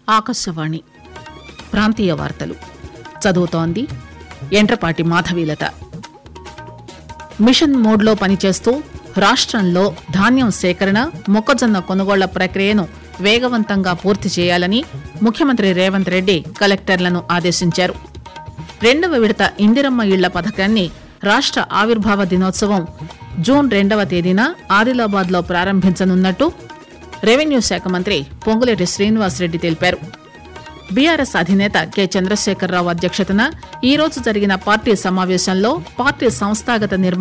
ఆకాశవాణి ప్రాంతీయ వార్తలు చదువుతోంది ఎంట్రపాటి మాధవీలత మిషన్ మోడ్లో పనిచేస్తూ రాష్ట్రంలో ధాన్యం సేకరణ మొక్కజొన్న కొనుగోళ్ల ప్రక్రియను వేగవంతంగా పూర్తి చేయాలని ముఖ్యమంత్రి రేవంత్ రెడ్డి కలెక్టర్లను ఆదేశించారు రెండవ విడత ఇందిరమ్మ ఇళ్ల పథకాన్ని రాష్ట్ర ఆవిర్భావ దినోత్సవం జూన్ రెండవ తేదీన ఆదిలాబాద్ లో ప్రారంభించనున్నట్టు రెవెన్యూ శాఖ మంత్రి పొంగులేటి శ్రీనివాసరెడ్డి తెలిపారు బీఆర్ఎస్ అధినేత కె చంద్రశేఖరరావు అధ్యక్షతన ఈ రోజు జరిగిన పార్టీ సమావేశంలో పార్టీ సంస్థాగత నిర్మాణ